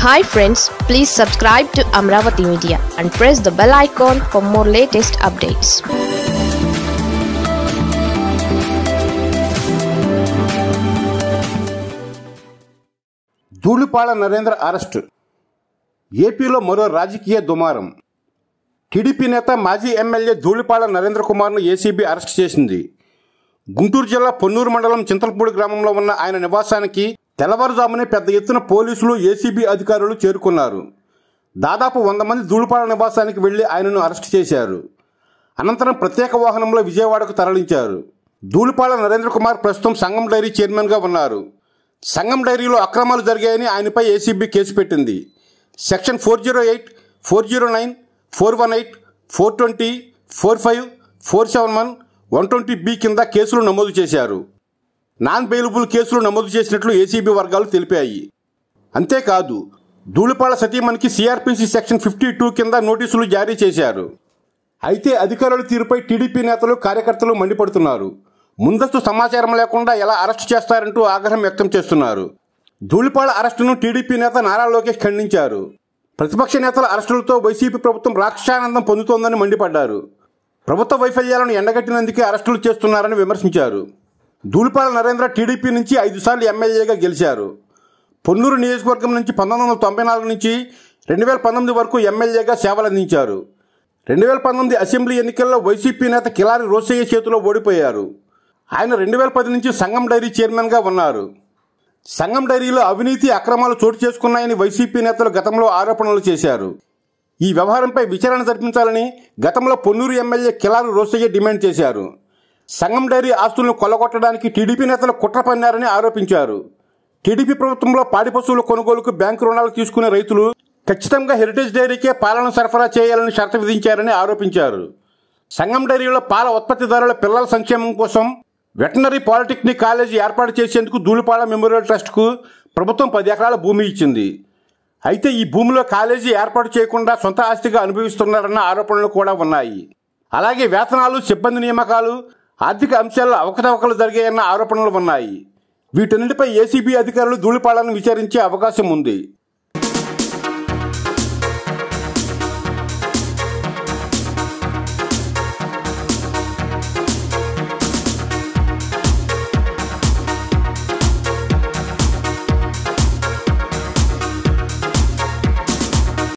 hi friends please subscribe to Amaravati media and press the bell icon for more latest updates Dhulipalla Narendra arrest ఏపీలో మరో రాజకీయ దుమారం TDP నేత మాజీ ఎమ్మెల్యే ధూళిపాళ నరేంద్ర కుమార్ను ఏసీబీ అరెస్ట్ చేసింది గుంటూరు జిల్లా పొన్నూరు మండలం చింతలపూడి గ్రామంలో ఉన్న ఆయన నివాసానికి తెల్లవారుజామునే పెద్ద ఎత్తున పోలీసులు ఏసీబీ అధికారులు చేరుకున్నారు దాదాపు వంద మంది ధూళిపాళ నివాసానికి వెళ్లి ఆయనను అరెస్ట్ చేశారు అనంతరం ప్రత్యేక వాహనంలో విజయవాడకు తరలించారు ధూళిపాళ నరేంద్ర కుమార్ ప్రస్తుతం సంఘం డైరీ చైర్మన్గా ఉన్నారు సంఘం డైరీలో అక్రమాలు జరిగాయని ఆయనపై ఏసీబీ కేసు పెట్టింది section four zero eight four zero nine four one eight four twenty four five four seven one one twenty B కింద కేసులు నమోదు చేశారు నాన్ బెయిలబుల్ కేసులు నమోదు చేసినట్లు ఏసీబీ వర్గాలు తెలిపాయి అంతేకాదు ధూళిపాళ సతీమణికి సిఆర్పిసి సెక్షన్ ఫిఫ్టీ టూ కింద నోటీసులు జారీ చేశారు అయితే అధికారుల తీరుపై టీడీపీ నేతలు కార్యకర్తలు మండిపడుతున్నారు ముందస్తు సమాచారం లేకుండా ఎలా అరెస్టు చేస్తారంటూ ఆగ్రహం వ్యక్తం చేస్తున్నారు ధూళిపాళ అరెస్టును టీడీపీ నేత నారా లోకేష్ ఖండించారు ప్రతిపక్ష నేతల అరెస్టులతో వైసీపీ ప్రభుత్వం రాక్షసానందం పొందుతోందని మండిపడ్డారు ప్రభుత్వ వైఫల్యాలను ఎండగట్టినందుకే అరెస్టులు చేస్తున్నారని విమర్శించారు ధూళిపాళ నరేంద్ర టీడీపీ నుంచి ఐదుసార్లు ఎమ్మెల్యేగా గెలిచారు పొన్నూరు నియోజకవర్గం నుంచి పంతొమ్మిది వందల తొంభై నాలుగు నుంచి రెండు వేల పంతొమ్మిది వరకు ఎమ్మెల్యేగా సేవలందించారు రెండు వేల పంతొమ్మిది అసెంబ్లీ ఎన్నికల్లో వైసీపీ నేత కిలారి రోసయ్య చేతిలో ఓడిపోయారు ఆయన రెండు వేల పది నుంచి సంఘం డైరీ చైర్మన్గా ఉన్నారు సంఘం డైరీలో అవినీతి అక్రమాలు చోటు చేసుకున్నాయని వైసీపీ నేతలు గతంలో ఆరోపణలు చేశారు ఈ వ్యవహారంపై విచారణ జరిపించాలని గతంలో పొన్నూరు ఎమ్మెల్యే కిలారి రోసయ్య డిమాండ్ చేశారు సంఘం డైరీ ఆస్తులను కొల్లగొట్టడానికి టీడీపీ నేతలు కుట్ర పన్నారని ఆరోపించారు టీడీపీ ప్రభుత్వంలో పాడి పశువుల కొనుగోలుకు బ్యాంకు రుణాలు తీసుకునే రైతులు ఖచ్చితంగా హెరిటేజ్ డైరీకే పాలను సరఫరా చేయాలని షరతు విధించారని ఆరోపించారు సంఘం డైరీలో పాల ఉత్పత్తిదారుల పిల్లల సంక్షేమం కోసం వెటనరీ పాలిటెక్నిక్ కాలేజీ ఏర్పాటు చేసేందుకు ధూళిపాళ మెమోరియల్ ట్రస్ట్కు ప్రభుత్వం పది ఎకరాల భూమి ఇచ్చింది అయితే ఈ భూమిలో కాలేజీ ఏర్పాటు చేయకుండా సొంత ఆస్తిగా అనుభవిస్తున్నారన్న ఆరోపణలు కూడా ఉన్నాయి అలాగే వేతనాలు సిబ్బంది నియామకాలు ఆర్థిక అంశాల్లో అవకతవకలు జరిగాయన్న ఆరోపణలు ఉన్నాయి వీటన్నిటిపై ఏసీబీ అధికారులు ధూళిపాళను విచారించే అవకాశం ఉంది